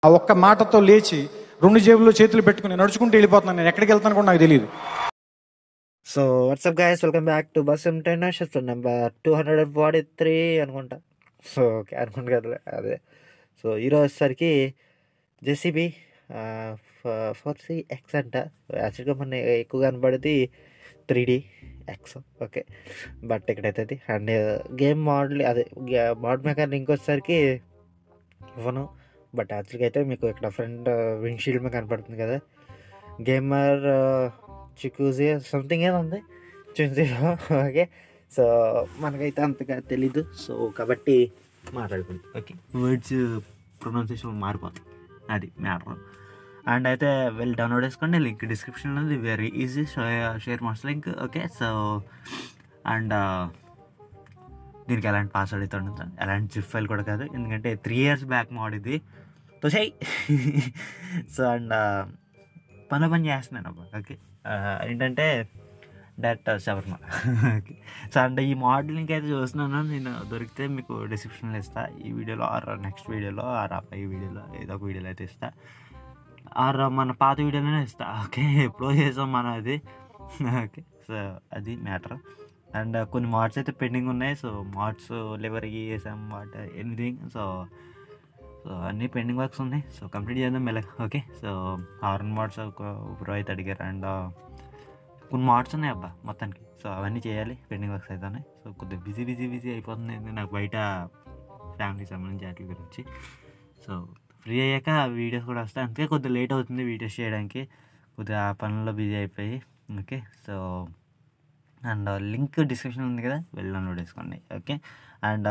ఆ ఒక్క మాటతో లేచి రెండు జేబుల్లో చేతులు పెట్టుకుని నడుచుకుంటూ వెళ్ళిపోతున్నాను నేను ఎక్కడికి వెళ్తాను కూడా నాకు తెలియదు so what's up guys welcome back to bus ఎంటైనా shift number two hundred and forty three అనుకుంటా సో ఓకే అనుకుంటా కదా అదే సో ఈరోజు వచ్చేసరికి జెసిబి ఫోర్ సి ఎక్స్ అంట యాక్చువల్గా మన ఎక్కువ కనబడేది three D X okay but ఇక్కడైతే అండ్ గేమ్ మోడల్ అదే మోడ్ మెకానిక్ ఇంకొచ్చేసరికి ఇవ్వను బట్ యాక్చువల్గా అయితే మీకు ఇక్కడ ఫ్రంట్ విండ్షీల్డ్ మీద కనపడుతుంది కదా గేమర్ చికూజీ సంథింగ్ ఏదో ఉంది చూసిరో ఓకే సో మనకైతే అంతగా తెలీదు సో కాబట్టి మాట్లాడుకుంటాం ఓకే వర్డ్స్ ప్రొనౌన్సియేషన్ మారిపోతుంది అది మ్యాటర్ అండ్ అయితే వెళ్ళి డౌన్లోడ్ చేసుకోండి లింక్ డిస్క్రిప్షన్లో ఉంది వెరీ ఈజీ షేర్ మాస్ లింక్ ఓకే సో అండ్ దీనికి ఎలాంటి పాస్వర్డ్ అయితే ఉండదు ఎలాంటి జిప్ ఫైల్ కూడా కాదు ఎందుకంటే త్రీ ఇయర్స్ బ్యాక్ మోడ్ ఇది తో చెయ్యి సో అండ్ పనుల పని చేస్తున్నాను అబ్బా ఓకే ఏంటంటే డైరెక్ట్ శబర్మ ఓకే సో అండ్ ఈ మోడలింగ్ అయితే చూస్తున్నాను నేను దొరికితే మీకు డిస్క్రిప్షన్లో ఇస్తా ఈ వీడియోలో ఆర్ నెక్స్ట్ వీడియోలో ఆర్ ఆ పై వీడియోలో ఏదో ఒక వీడియోలో అయితే ఇస్తా ఆర్ మన పాత వీడియోలోనే ఇస్తా ఓకే ఎప్పుడో చేసాం మనం అది ఓకే సో అది మ్యాటర్ అండ్ కొన్ని మార్ట్స్ అయితే పెండింగ్ ఉన్నాయి సో మార్ట్స్ లెవెర్కి వేసాం వాట్ ఎనీథింగ్ సో సో అన్నీ పెండింగ్ వర్క్స్ ఉన్నాయి సో కంప్లీట్ చేద్దాం మెల్లగా ఓకే సో హార్న్ మార్ట్స్ ఒక ప్రో అయితే అడిగారు అండ్ కొన్ని మార్ట్స్ ఉన్నాయి అబ్బా మొత్తానికి సో అవన్నీ చేయాలి పెండింగ్ వర్క్స్ అయితే ఉన్నాయి సో కొద్దిగా బిజీ బిజీ బిజీ అయిపోతుంది ఇది నాకు బయట ఫ్యామిలీకి సంబంధించి వాటి గురించి సో ఫ్రీ అయ్యాక వీడియోస్ కూడా వస్తాయి అందుకే కొద్దిగా లేట్ అవుతుంది వీడియోస్ చేయడానికి కొద్దిగా ఆ పనుల్లో బిజీ అయిపోయి okay so and link description ఉంది కదా వెళ్ళి డౌన్లోడ్ చేసుకోండి ఓకే అండ్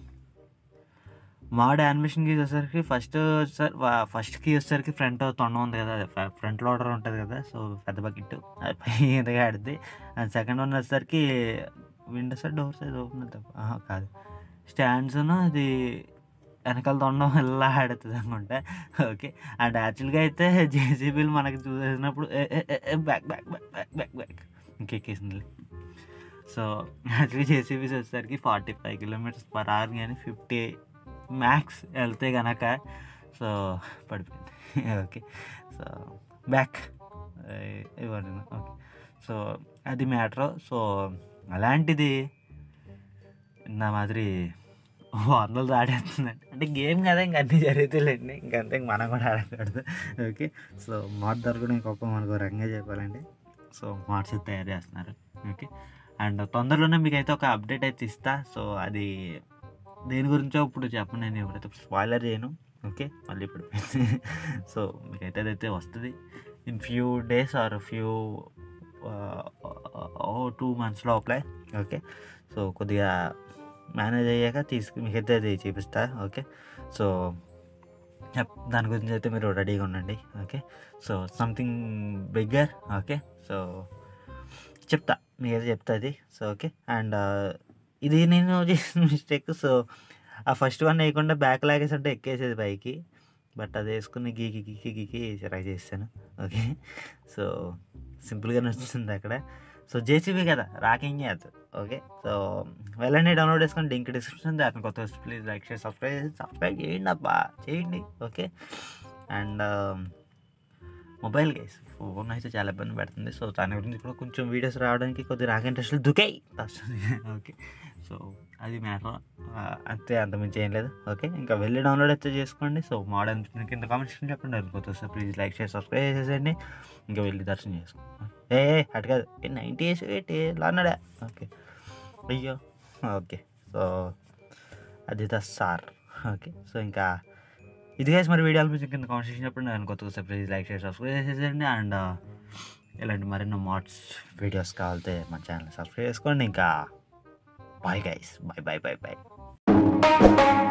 మాడ్ యానిమేషన్కి వచ్చేసరికి ఫస్ట్ సార్ ఫస్ట్కి వచ్చేసరికి ఫ్రంట్ తొండ ఉంది కదా ఫ్రంట్ లోడర్ ఉంటుంది కదా సో పెద్ద బకెట్ అది పై ఎదుగా ఆడుద్ది అండ్ సెకండ్ వన్ వచ్చేసరికి విండోస్ డోర్స్ అది ఓపెన్ తప్ప కాదు స్టాండ్స్ను అది వెనకాల తొండం ఇలా ఆడుతుంది అనుకుంటా ఓకే అండ్ యాక్చువల్గా అయితే జేసీబీలు మనకి చూసేసినప్పుడు back back back back back back ఇంకెక్కేసింది సో యాక్చువల్లీ జేసీబీస్ వచ్చేసరికి forty five kilometres per hour కానీ ఫిఫ్టీ మ్యాక్స్ వెళ్తే కనుక సో పడిపోయింది ఓకే సో బ్యాక్ ఇవ్వండి ఓకే సో అది మ్యాటర్ సో అలాంటిది నా మాదిరి వందలు దాడేస్తుందండి అంటే గేమ్ కదా ఇంక అన్నీ జరుగుతాయిలేండి ఇంకంతే ఇంక మనం కూడా ఆడకూడదు ఓకే సో మాట్ దొరకడం గొప్ప మనకు రంగా చెప్పాలండి సో మార్ట్స్ తయారు చేస్తున్నారు ఓకే అండ్ తొందరలోనే మీకు అయితే ఒక అప్డేట్ అయితే ఇస్తా సో అది దేని గురించో ఇప్పుడు చెప్పను నేను ఎప్పుడైతే స్పాయిలర్ చేయను ఓకే మళ్ళీ ఇప్పుడు సో మీకైతే అదైతే వస్తుంది in few days or few two months లోపలే ఓకే సో కొద్దిగా మేనేజ్ అయ్యాక తీసుకు మీకైతే అది చూపిస్తా ఓకే సో దాని గురించి అయితే మీరు రెడీగా ఉండండి okay so something bigger okay so చెప్తా మీకైతే చెప్తా అది సో ఓకే అండ్ ఇది నేను చేసిన మిస్టేక్ సో ఆ ఫస్ట్ వన్ వేయకుండా బ్యాక్ లాగేసి అంటే ఎక్కేసేది పైకి బట్ అది వేసుకుని గీకి గీకి గీకి ట్రై చేస్తాను ఓకే సో సింపుల్గా నచ్చుతుంది అక్కడ సో జేసీబీ కదా రాకేం చేయద్దు ఓకే సో వెళ్ళండి డౌన్లోడ్ చేసుకొని లింక్ డిస్క్రిప్షన్ దాని కొత్త ప్లీజ్ లైక్ షేర్ సబ్స్క్రైబ్ చేసి సబ్స్క్రైబ్ చేయండి అబ్బా చేయండి ఓకే అండ్ మొబైల్ గేస్ ఫోన్ అయితే చాలా ఇబ్బంది పెడుతుంది సో దాని గురించి కూడా కొంచెం వీడియోస్ రావడానికి కొద్దిగా నాకు ఇంట్రెస్ట్ దుకాయి ఓకే సో అది మ్యాటర్ అంతే అంతమించి ఏం లేదు ఓకే ఇంకా వెళ్ళి డౌన్లోడ్ అయితే చేసుకోండి సో మోడర్న్ కింద కామెంట్స్ చెప్పండి అది కొత్త వస్తే ప్లీజ్ లైక్ షేర్ సబ్స్క్రైబ్ చేసేయండి ఇంకా వెళ్ళి దర్శనం చేసుకోండి ఏ అటు కాదు ఏ నైంటీ వేసి ఏంటి లాన్నాడా ఓకే అయ్యో ఓకే సో అది ద సార్ ఓకే సో ఇంకా ఇది గైస్ మరి వీడియోలు మీకు కింద కాన్వర్సేషన్ చెప్పండి నేను కొత్తగా సర్ప్రైజ్ లైక్ షేర్ సబ్స్క్రైబ్ చేసేసండి అండ్ ఇలాంటి మరెన్నో మోడ్స్ వీడియోస్ కావాలితే మా ఛానల్ సబ్స్క్రైబ్ చేసుకోండి ఇంకా bye guys bye bye bye bye